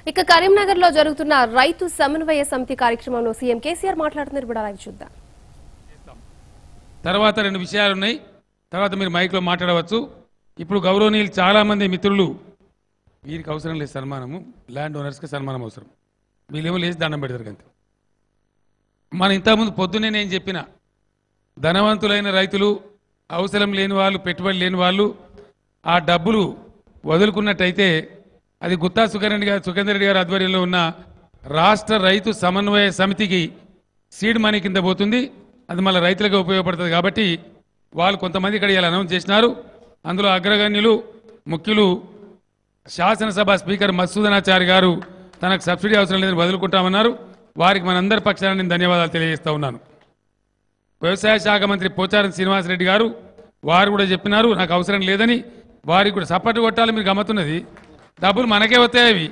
ఇక కరీంనగర్ లో జరుగుతున్న రైతు సమన్వయ సమితి కార్యక్రమంలో సీఎం కేసీఆర్ మాట్లాడుతున్నారు ఇప్పుడు అలాగే చూద్దాం తర్వాత రెండు విషయాలు ఉన్నాయి తర్వాత మీరు మైక్లో మాట్లాడవచ్చు ఇప్పుడు గౌరవనీయులు చాలామంది మిత్రులు వీరికి అవసరం లేదు సన్మానము ల్యాండ్ ఓనర్స్కి సన్మానం అవసరం వీళ్ళేమో లేచి దండం పెడతారు కంతే మన ఇంతకుముందు పొద్దున్నే నేను చెప్పిన ధనవంతులైన రైతులు అవసరం లేని వాళ్ళు పెట్టుబడి లేని వాళ్ళు ఆ డబ్బులు వదులుకున్నట్టయితే అది గుత్తా సుఖరెడ్డి గారు సుఖేందర్ రెడ్డి గారి ఆధ్వర్యంలో ఉన్న రాష్ట్ర రైతు సమన్వయ సమితికి సీడ్ మనీ కింద పోతుంది అది మళ్ళీ రైతులకు ఉపయోగపడుతుంది కాబట్టి వాళ్ళు కొంతమంది ఇక్కడ ఇలా అనౌన్స్ చేసినారు అందులో అగ్రగణ్యులు ముఖ్యులు శాసనసభ స్పీకర్ మసూదనాచారి గారు తనకు సబ్సిడీ అవసరం లేదని వదులుకుంటామన్నారు వారికి మనందరి పక్షాన నేను ధన్యవాదాలు తెలియజేస్తా ఉన్నాను వ్యవసాయ శాఖ మంత్రి పోచారం శ్రీనివాసరెడ్డి గారు వారు కూడా చెప్పినారు నాకు అవసరం లేదని వారికి కూడా సపోర్ట్ కొట్టాలి మీరు గమ్మతున్నది డబ్బులు మనకే వస్తాయి అవి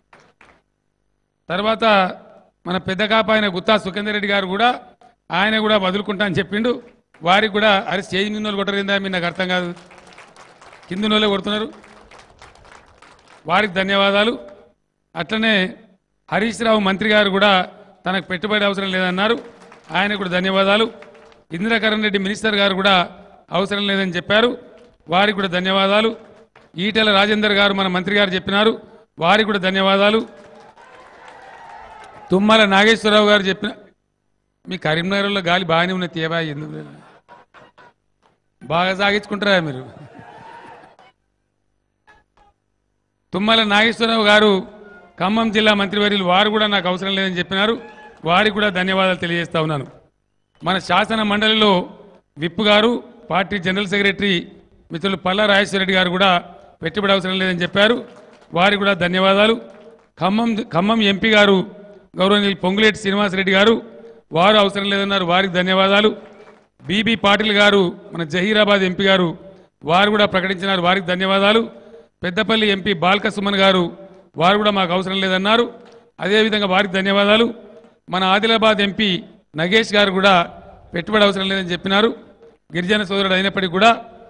తర్వాత మన పెద్ద కాప ఆయన గుత్తా సుఖేందర్ రెడ్డి గారు కూడా ఆయన కూడా వదులుకుంటా అని చెప్పిండు వారికి కూడా అరే స్టేజ్ మీద వాళ్ళు కొట్టరిందా మీరు నాకు అర్థం కాదు కింద వాళ్ళే కొడుతున్నారు వారికి ధన్యవాదాలు అట్లనే హరీష్ రావు మంత్రి గారు కూడా తనకు పెట్టుబడి అవసరం లేదన్నారు ఆయన కూడా ధన్యవాదాలు ఇందిరాకరణ్ రెడ్డి మినిస్టర్ గారు కూడా అవసరం లేదని చెప్పారు వారికి కూడా ధన్యవాదాలు ఈటెల రాజేందర్ గారు మన మంత్రి గారు చెప్పినారు వారికి కూడా ధన్యవాదాలు తుమ్మల నాగేశ్వరరావు గారు చెప్పిన మీ కరీంనగర్లో గాలి బాగానే ఉన్నది తీయబా ఎందుకు లేదు? బాగా సాగించుకుంటారా మీరు తుమ్మల నాగేశ్వరరావు గారు ఖమ్మం జిల్లా మంత్రివర్యులు వారు కూడా నాకు అవసరం లేదని చెప్పినారు వారికి కూడా ధన్యవాదాలు తెలియజేస్తా ఉన్నాను మన శాసన మండలిలో విప్ గారు పార్టీ జనరల్ సెక్రటరీ మిత్రులు పల్లా రాజేశ్వరరెడ్డి గారు కూడా పెట్టుబడి అవసరం లేదని చెప్పారు వారికి కూడా ధన్యవాదాలు ఖమ్మం ఖమ్మం ఎంపీ గారు గౌరవనీయులు పొంగులేటి శ్రీనివాసరెడ్డి గారు వారు అవసరం లేదన్నారు వారికి ధన్యవాదాలు బీబీ పాటిల్ గారు మన జహీరాబాద్ ఎంపీ గారు వారు కూడా ప్రకటించినారు వారికి ధన్యవాదాలు పెద్దపల్లి ఎంపీ బాల్క సుమన్ గారు వారు కూడా మాకు అవసరం లేదన్నారు అదేవిధంగా వారికి ధన్యవాదాలు మన ఆదిలాబాద్ ఎంపీ నగేష్ గారు కూడా పెట్టుబడి అవసరం లేదని చెప్పినారు గిరిజన సోదరుడు అయినప్పటికీ కూడా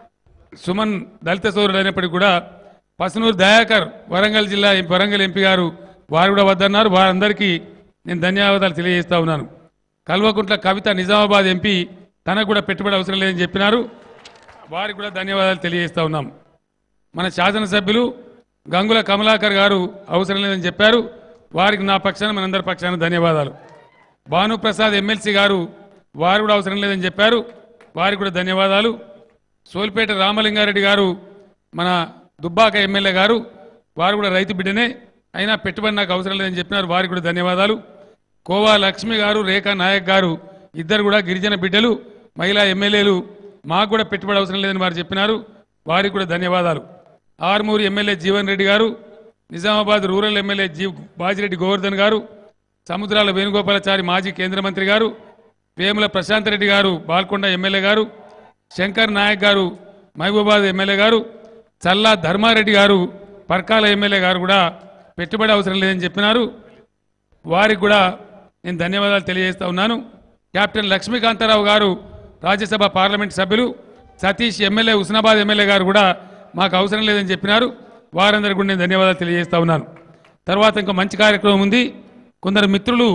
సుమన్ దళిత సోదరుడు అయినప్పటికీ కూడా పసునూరు దయాకర్ వరంగల్ జిల్లా ఎం- వరంగల్ ఎంపీ గారు వారు కూడా వద్దన్నారు వారందరికీ నేను ధన్యవాదాలు తెలియజేస్తా ఉన్నాను కల్వకుంట్ల కవిత నిజామాబాద్ ఎంపీ తనకు కూడా పెట్టుబడి అవసరం లేదని చెప్పినారు వారికి కూడా ధన్యవాదాలు తెలియజేస్తా ఉన్నాం మన శాసనసభ్యులు గంగుల కమలాకర్ గారు అవసరం లేదని చెప్పారు వారికి నా పక్షాన మనందరి పక్షాన ధన్యవాదాలు భానుప్రసాద్ ఎమ్మెల్సీ గారు వారు కూడా అవసరం లేదని చెప్పారు వారికి కూడా ధన్యవాదాలు సోల్పేట రామలింగారెడ్డి గారు మన దుబ్బాక ఎమ్మెల్యే గారు వారు కూడా రైతు బిడ్డనే అయినా పెట్టుబడి నాకు అవసరం లేదని చెప్పినారు వారికి కూడా ధన్యవాదాలు కోవా లక్ష్మి గారు రేఖా నాయక్ గారు ఇద్దరు కూడా గిరిజన బిడ్డలు మహిళా ఎమ్మెల్యేలు మాకు కూడా పెట్టుబడి అవసరం లేదని వారు చెప్పినారు వారికి కూడా ధన్యవాదాలు ఆర్మూరు ఎమ్మెల్యే జీవన్ రెడ్డి గారు Nizamabad rural MLA G Bajireddy Govardhan గారు సముద్రాల వేణుగోపాలాచారి మాజీ కేంద్ర మంత్రి గారు వేముల ప్రశాంత్ రెడ్డి గారు బాల్కొండ ఎమ్మెల్యే గారు శంకర్ నాయక్ గారు మహబూబాద్ ఎమ్మెల్యే గారు చల్లా ధర్మారెడ్డి గారు పర్కాల ఎమ్మెల్యే గారు కూడా పెట్టుబడి అవసరం లేదని చెప్పినారు వారికి కూడా నేను ధన్యవాదాలు తెలియజేస్తా ఉన్నాను కెప్టెన్ లక్ష్మీకాంతారావు గారు రాజ్యసభ పార్లమెంట్ సభ్యులు సతీష్ ఎమ్మెల్యే హుస్నాబాద్ ఎమ్మెల్యే గారు కూడా మాకు అవసరం లేదని చెప్పినారు వారందరికీ కూడా నేను ధన్యవాదాలు తెలియజేస్తా ఉన్నాను తర్వాత ఇంకా మంచి కార్యక్రమం ఉంది కొందరు మిత్రులు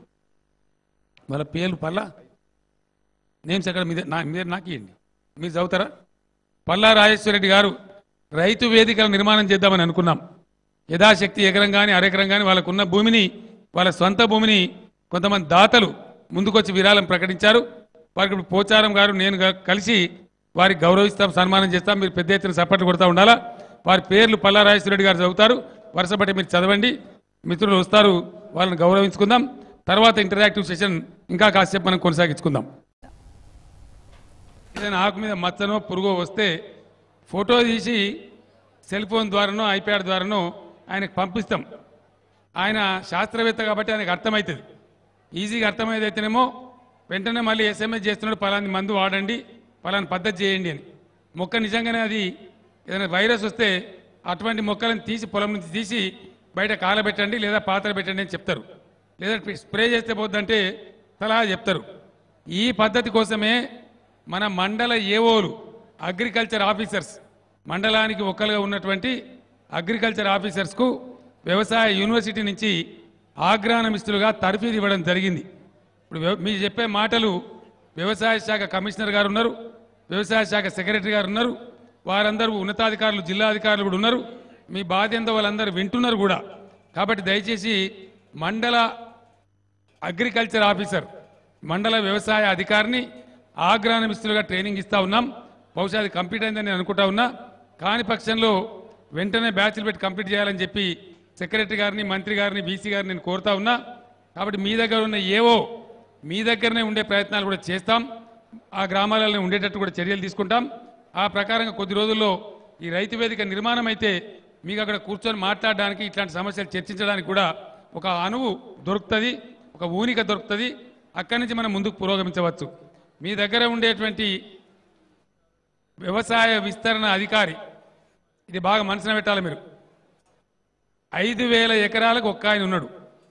వాళ్ళ పేర్లు పల్లా నేమ్స్ ఎక్కడ మీద నా మీరు నాకు ఇవ్వండి మీరు చదువుతారా పల్లా రాజేశ్వరరెడ్డి గారు రైతు వేదికల నిర్మాణం చేద్దామని అనుకున్నాం యథాశక్తి ఎకరం కానీ అరెకరం కానీ వాళ్ళకున్న భూమిని వాళ్ళ సొంత భూమిని కొంతమంది దాతలు ముందుకొచ్చి విరాళం ప్రకటించారు వారికి ఇప్పుడు పోచారం గారు నేను గా- కలిసి వారికి గౌరవిస్తాం సన్మానం చేస్తాం మీరు పెద్ద ఎత్తున సపోర్ట్ కొడతా ఉండాలా వారి పేర్లు పల్లా రాజేశ్వరరెడ్డి గారు చదువుతారు వరుస బట్టి మీరు చదవండి మిత్రులు వస్తారు వాళ్ళని గౌరవించుకుందాం తర్వాత ఇంటరాక్టివ్ సెషన్ ఇంకా కాసేపు మనం కొనసాగించుకుందాం ఏదైనా ఆకు మీద మచ్చనో పురుగో వస్తే ఫోటో తీసి సెల్ ఫోన్ ద్వారానో ఐప్యాడ్ ద్వారానో ఆయనకు పంపిస్తాం ఆయన శాస్త్రవేత్త కాబట్టి ఆయనకు అర్థమవుతుంది ఈజీగా అర్థమయ్యేదైతేనేమో వెంటనే మళ్ళీ ఎస్ఎంఎస్ చేస్తున్నాడు పలాని మందు వాడండి పలాని పద్ధతి చేయండి అని మొక్క నిజంగానే అది ఏదైనా వైరస్ వస్తే అటువంటి మొక్కలను తీసి పొలం నుంచి తీసి బయట కాలబెట్టండి లేదా పాత్ర పెట్టండి అని చెప్తారు లేదా స్ప్రే చేస్తే పోద్దంటే సలహా చెప్తారు ఈ పద్ధతి కోసమే మన మండల ఏఓలు అగ్రికల్చర్ ఆఫీసర్స్ మండలానికి ఒక్కలుగా ఉన్నటువంటి అగ్రికల్చర్ ఆఫీసర్స్కు వ్యవసాయ యూనివర్సిటీ నుంచి ఆగ్రానమిస్తులుగా తర్ఫీదు ఇవ్వడం జరిగింది ఇప్పుడు వ్యవ- మీరు చెప్పే మాటలు వ్యవసాయ శాఖ కమిషనర్ గారు ఉన్నారు వ్యవసాయ శాఖ సెక్రటరీ గారు ఉన్నారు వారందరూ ఉన్నతాధికారులు జిల్లా అధికారులు కూడా ఉన్నారు మీ బాధ్యత వాళ్ళందరూ వింటున్నారు కూడా కాబట్టి దయచేసి మండల అగ్రికల్చర్ ఆఫీసర్ మండల వ్యవసాయ అధికారిని ఆగ్రానమిస్తులుగా ట్రైనింగ్ ఇస్తా ఉన్నాం బహుశా అది కంప్లీట్ అయిందని నేను అనుకుంటా ఉన్నా కాని పక్షంలో వెంటనే బ్యాచ్లు పెట్టి కంప్లీట్ చేయాలని చెప్పి సెక్రటరీ గారిని మంత్రి గారిని బీసీ గారిని నేను కోరుతా ఉన్నా కాబట్టి మీ దగ్గర ఉన్న ఏవో మీ దగ్గరనే ఉండే ప్రయత్నాలు కూడా చేస్తాం ఆ గ్రామాలలో ఉండేటట్టు కూడా చర్యలు తీసుకుంటాం ఆ ప్రకారంగా కొద్ది రోజుల్లో ఈ రైతు వేదిక నిర్మాణం అయితే మీకు అక్కడ కూర్చొని మాట్లాడడానికి ఇట్లాంటి సమస్యలు చర్చించడానికి కూడా ఒక అణువు దొరుకుతుంది ఒక ఊనిక దొరుకుతుంది అక్కడి నుంచి మనం ముందుకు పురోగమించవచ్చు మీ దగ్గర ఉండేటువంటి వ్యవసాయ విస్తరణ అధికారి ఇది బాగా మనసున పెట్టాలి మీరు ఐదు వేల ఎకరాలకు ఒక్క ఆయన ఉన్నాడు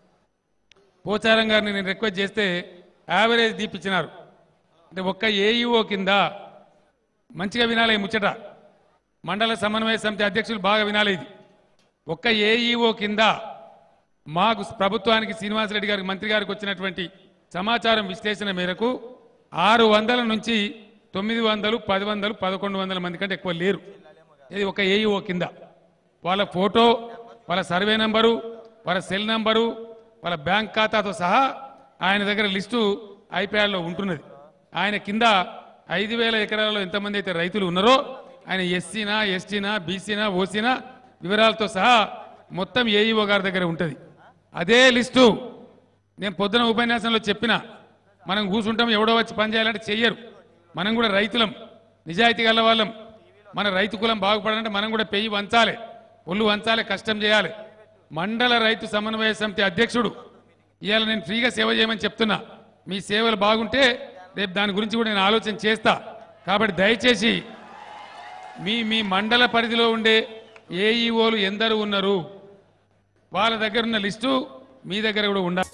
పోచారం గారిని నేను రిక్వెస్ట్ చేస్తే యావరేజ్ తీపిచ్చినారు అంటే ఒక్క ఏఈఓ కింద మంచిగా వినాలి ఈ ముచ్చట మండల సమన్వయ సమితి అధ్యక్షులు బాగా వినాలి ఇది ఒక్క ఏఈఓ కింద మాకు ప్రభుత్వానికి శ్రీనివాసరెడ్డి గారికి మంత్రి గారికి వచ్చినటువంటి సమాచారం విశ్లేషణ మేరకు ఆరు వందల నుంచి తొమ్మిది వందలు పది వందలు పదకొండు వందల మంది కంటే ఎక్కువ లేరు ఇది ఒక ఏఈఓ కింద వాళ్ళ ఫోటో వాళ్ళ సర్వే నంబరు వాళ్ళ సెల్ నంబరు వాళ్ళ బ్యాంక్ ఖాతాతో సహా ఆయన దగ్గర లిస్టు ఐప్యాడ్లో ఉంటున్నది ఆయన కింద ఐదు వేల ఎకరాలలో ఎంతమంది అయితే రైతులు ఉన్నారో ఆయన ఎస్సీనా ఎస్టీనా బీసీనా ఓసీనా వివరాలతో సహా మొత్తం ఏఈఓ గారి దగ్గర ఉంటుంది అదే లిస్టు నేను పొద్దున ఉపన్యాసంలో చెప్పిన మనం కూర్చుంటాం ఎవడో వచ్చి పని చేయాలంటే చెయ్యరు మనం కూడా రైతులం నిజాయితీ గల వాళ్ళం మన రైతు కులం బాగుపడాలంటే మనం కూడా పెయ్యి వంచాలి ఒళ్ళు వంచాలి కష్టం చేయాలి మండల రైతు సమన్వయ సమితి అధ్యక్షుడు ఇవాళ నేను ఫ్రీగా సేవ చేయమని చెప్తున్నా మీ సేవలు బాగుంటే రేపు దాని గురించి కూడా నేను ఆలోచన చేస్తా కాబట్టి దయచేసి మీ మీ మండల పరిధిలో ఉండే ఏఈఓలు ఎందరు ఉన్నారు వాళ్ళ దగ్గర ఉన్న లిస్టు మీ దగ్గర కూడా ఉండాలి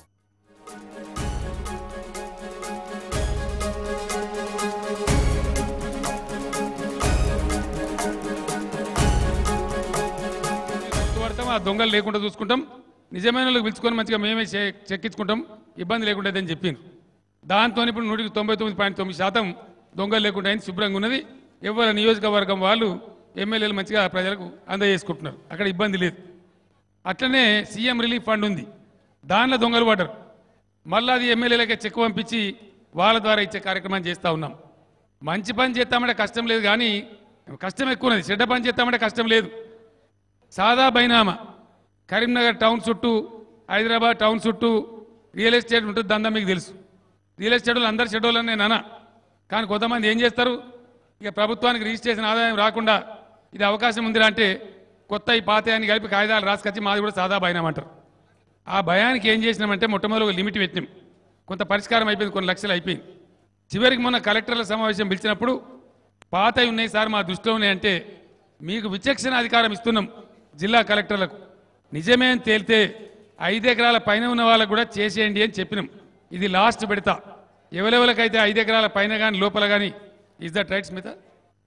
పడతాం ఆ దొంగలు లేకుండా చూసుకుంటాం నిజమైన వాళ్ళకి పిలుచుకొని మంచిగా మేమే చె- చెక్కించుకుంటాం ఇబ్బంది లేకుండా అని చెప్పింది దాంతో ఇప్పుడు నూటికి తొంభై తొమ్మిది పాయింట్ తొమ్మిది శాతం దొంగలు లేకుండా అయింది శుభ్రంగా ఉన్నది ఎవరి నియోజకవర్గం వాళ్ళు ఎమ్మెల్యేలు మంచిగా ప్రజలకు అందజేసుకుంటున్నారు అక్కడ ఇబ్బంది లేదు అట్లనే సీఎం రిలీఫ్ ఫండ్ ఉంది దానిలో దొంగలు పడ్డారు మళ్ళీ అది ఎమ్మెల్యేలకే చెక్ పంపించి వాళ్ళ ద్వారా ఇచ్చే కార్యక్రమం చేస్తూ ఉన్నాం మంచి పని చేస్తామంటే కష్టం లేదు కానీ కష్టం ఎక్కువ ఉన్నది చెడ్డ పని చేస్తామంటే కష్టం లేదు సాదా బైనామా కరీంనగర్ టౌన్ చుట్టూ హైదరాబాద్ టౌన్ చుట్టూ రియల్ ఎస్టేట్ ఉంటుంది దందా మీకు తెలుసు రియల్ ఎస్టేట్ వాళ్ళు అందరు షెడ్యూల్ అని నేను అనా కానీ కొంతమంది ఏం చేస్తారు ఇక ప్రభుత్వానికి రిజిస్ట్రేషన్ ఆదాయం రాకుండా ఇది అవకాశం ఉందిరా అంటే కొత్త ఈ పాత అని కలిపి కాగితాలు రాసుకొచ్చి మాది కూడా సాదా బైనామా అంటారు ఆ భయానికి ఏం చేసినామంటే మొట్టమొదటి ఒక లిమిట్ పెట్టినాం కొంత పరిష్కారం అయిపోయింది కొన్ని లక్షలు అయిపోయింది చివరికి మొన్న కలెక్టర్ల సమావేశం పిలిచినప్పుడు పాతవి ఉన్నాయి సార్ మా దృష్టిలో ఉన్నాయంటే మీకు విచక్షణ అధికారం ఇస్తున్నాం జిల్లా కలెక్టర్లకు నిజమే అని తేలితే ఐదు ఎకరాల పైన ఉన్న వాళ్ళకు కూడా చేసేయండి అని చెప్పినాం ఇది లాస్ట్ పెడతా ఎవరెవరికైతే ఐదు ఎకరాల పైన కానీ లోపల కానీ is that right Smitha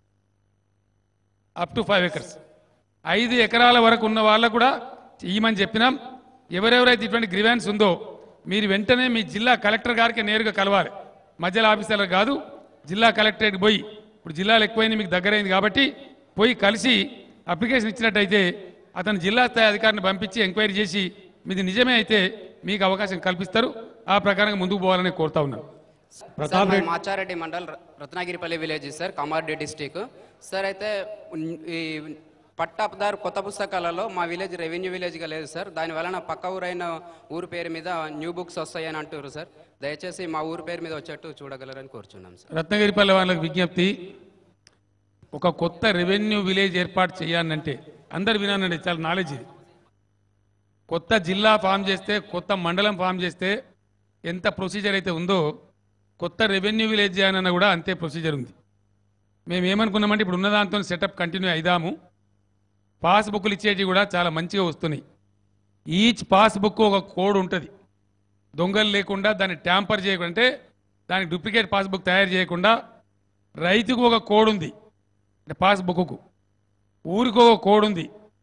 up to five acres ఐదు ఎకరాల వరకు ఉన్న వాళ్ళకు కూడా ఇయ్యమని చెప్పినాం ఎవరెవరైతే ఇటువంటి గ్రివాన్స్ ఉందో మీరు వెంటనే మీ జిల్లా కలెక్టర్ గారికి నేరుగా కలవాలి మధ్యలో ఆఫీసర్లకు కాదు జిల్లా కలెక్టరేట్ పోయి ఇప్పుడు జిల్లాలు ఎక్కువైంది మీకు దగ్గరైంది కాబట్టి పోయి కలిసి అప్లికేషన్ ఇచ్చినట్టయితే అతను జిల్లా స్థాయి అధికారిని పంపించి ఎంక్వైరీ చేసి మీది నిజమే అయితే మీకు అవకాశం కల్పిస్తారు ఆ ప్రకారంగా ముందుకు పోవాలని కోరుతా ఉన్నాను సార్ ప్రతాప్ మాది రెడ్డి మాచారెడ్డి మండల్ ర- Ratnagiripalli village sir Kamareddy district sir అయితే ఉన్- ఈ పట్టాదారు కొత్త పుస్తకాలలో మా విలేజ్ రెవెన్యూ విలేజ్గా లేదు సార్ దాని వలన పక్క ఊరైన ఊరు పేరు మీద న్యూ బుక్స్ వస్తాయని అంటారు సార్ దయచేసి మా ఊరు పేరు మీద వచ్చేట్టు చూడగలరని కోరుచున్నాం సార్ రత్నగిరిపల్లి వాళ్ళకి విజ్ఞప్తి ఒక కొత్త రెవెన్యూ విలేజ్ ఏర్పాటు చేయాలంటే అందరు వినానండి చాలా నాలెడ్జ్ ఇది కొత్త జిల్లా ఫామ్ చేస్తే కొత్త మండలం ఫామ్ చేస్తే ఎంత ప్రొసీజర్ అయితే ఉందో కొత్త రెవెన్యూ విలేజ్ చేయాలన్నా కూడా అంతే ప్రొసీజర్ ఉంది మేము ఏమనుకున్నామంటే ఇప్పుడు ఉన్న దాంతో సెటప్ కంటిన్యూ అయిదాము పాస్బుక్లు ఇచ్చేటివి కూడా చాలా మంచిగా వస్తున్నాయి ఈచ్ పాస్బుక్ ఒక కోడ్ ఉంటుంది దొంగలు లేకుండా దాన్ని ట్యాంపర్ చేయకుండా అంటే దానికి డూప్లికేట్ పాస్బుక్ తయారు చేయకుండా రైతుకు ఒక కోడ్ ఉంది అంటే పాస్బుక్కు ఊరికి ఒక కోడ్ ఉంది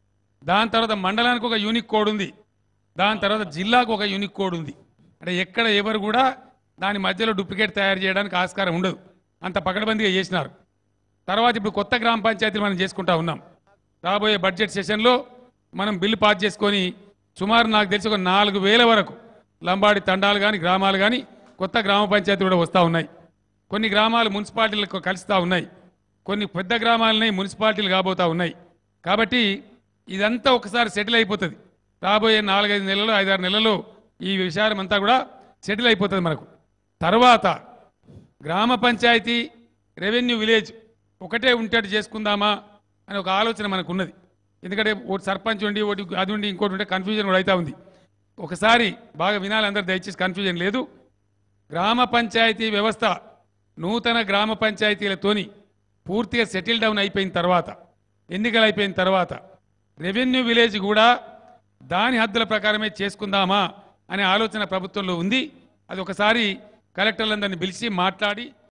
దాని తర్వాత మండలానికి ఒక యూనిక్ కోడ్ ఉంది దాని తర్వాత జిల్లాకు ఒక యూనిక్ కోడ్ ఉంది అంటే ఎక్కడ ఎవరు కూడా దాని మధ్యలో డూప్లికేట్ తయారు చేయడానికి ఆస్కారం ఉండదు అంత పకడ్బందీగా చేసినారు తర్వాత ఇప్పుడు కొత్త గ్రామ పంచాయతీలు మనం చేసుకుంటా ఉన్నాం రాబోయే బడ్జెట్ సెషన్లో మనం బిల్లు పాస్ చేసుకొని సుమారు నాకు తెలిసి ఒక నాలుగు వేల వరకు లంబాడి తండాలు కానీ గ్రామాలు కానీ కొత్త గ్రామ పంచాయతీలు కూడా వస్తూ ఉన్నాయి కొన్ని గ్రామాలు మున్సిపాలిటీలకు కలుస్తూ ఉన్నాయి కొన్ని పెద్ద గ్రామాలని మున్సిపాలిటీలు కాబోతా ఉన్నాయి కాబట్టి ఇదంతా ఒకసారి సెటిల్ అయిపోతుంది రాబోయే నాలుగైదు నెలలు ఐదారు నెలల్లో ఈ విషయం అంతా కూడా సెటిల్ అయిపోతుంది మనకు తర్వాత గ్రామ పంచాయతీ రెవెన్యూ విలేజ్ ఒకటే ఉంటేట్టు చేసుకుందామా అని ఒక ఆలోచన మనకు ఉన్నది ఎందుకంటే ఒకటి సర్పంచ్ ఉండి ఒకటి అది ఉండి ఇంకోటి ఉంటే కన్ఫ్యూజన్ కూడా అవుతా ఉంది ఒకసారి బాగా వినాలి అందరు దయచేసి కన్ఫ్యూజన్ లేదు గ్రామ పంచాయతీ వ్యవస్థ నూతన గ్రామ పంచాయతీలతోని పూర్తిగా సెటిల్ డౌన్ అయిపోయిన తర్వాత ఎన్నికలు అయిపోయిన తర్వాత రెవెన్యూ విలేజ్ కూడా దాని హద్దుల ప్రకారమే చేసుకుందామా అనే ఆలోచన ప్రభుత్వంలో ఉంది అది ఒకసారి కలెక్టర్లందరినీ పిలిచి మాట్లాడి